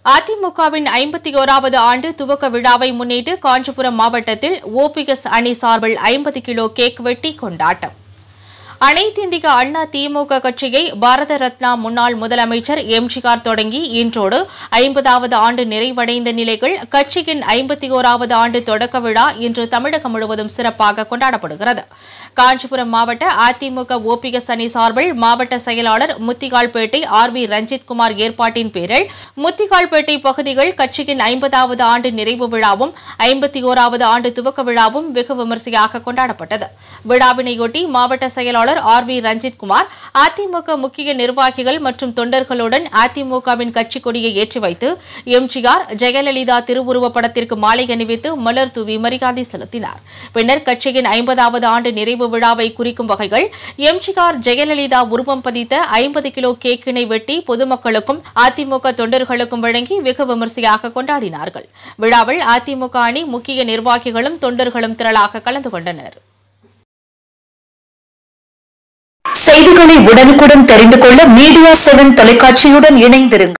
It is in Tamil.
அதிமுகவின் ஐம்பத்தி ஓராவது ஆண்டு துவக்க விழாவை முன்னிட்டு காஞ்சிபுரம் மாவட்டத்தில் ஓபிஎஸ் அணி சார்பில் ஐம்பது கிலோ கேக் வெட்டி கொண்டாட்டம் அனைத்திந்திய அண்ணா திமுக கட்சியை பாரத ரத்னா முன்னாள் முதலமைச்சர் எம்ஜிஆர் தொடங்கி இன்றோடு ஐம்பதாவது ஆண்டு நிறைவடைந்த நிலையில் கட்சியின் ஐம்பத்தி ஓராவது ஆண்டு தொடக்க விழா இன்று தமிழகம் முழுவதும் சிறப்பாக கொண்டாடப்படுகிறது காஞ்சிபுரம் மாவட்ட அதிமுக ஓபிஎஸ் அணி சார்பில் மாவட்ட செயலாளர் முத்திகால்பேட்டை ஆர் வி ரஞ்சித் குமார் ஏற்பாட்டின் பேரில் முத்திகால்பேட்டை பகுதிகள் கட்சியின் ஐம்பதாவது ஆண்டு நிறைவு விழாவும் ஐம்பத்தி ஓராவது ஆண்டு துவக்க விழாவும் வெகு விமரிசையாக கொண்டாடப்பட்டது விழாவினையொட்டி மாவட்ட செயலாளர் ஆர் வி ரஞ்சித் குமார் அதிமுக முக்கிய நிர்வாகிகள் மற்றும் தொண்டர்களுடன் அதிமுகவின் கட்சிக் கொடியை ஏற்றி வைத்து எம்ஜிஆர் ஜெயலலிதா திருவுருவப் படத்திற்கு மாலை அணிவித்து மலர் தூவி மரியாதை செலுத்தினார் பின்னர் கட்சியின் ஐம்பதாவது ஆண்டு நிறைவு விழாவை குறிக்கும் வகையில் எம்ஜிஆர் ஜெயலலிதா உருவம் பதித்த ஐம்பது கிலோ கேக்கினை வெட்டி பொதுமக்களுக்கும் அதிமுக தொண்டர்களுக்கும் வழங்கி வெகு விமரிசையாக கொண்டாடினார்கள் விழாவில் அதிமுக அணி முக்கிய நிர்வாகிகளும் தொண்டர்களும் திரளாக கலந்து கொண்டனர் செய்திகளை உடனுக்குடன் தெரிந்து கொள்ள மீடியா செவன் தொலைக்காட்சியுடன் இணைந்திருங்கள்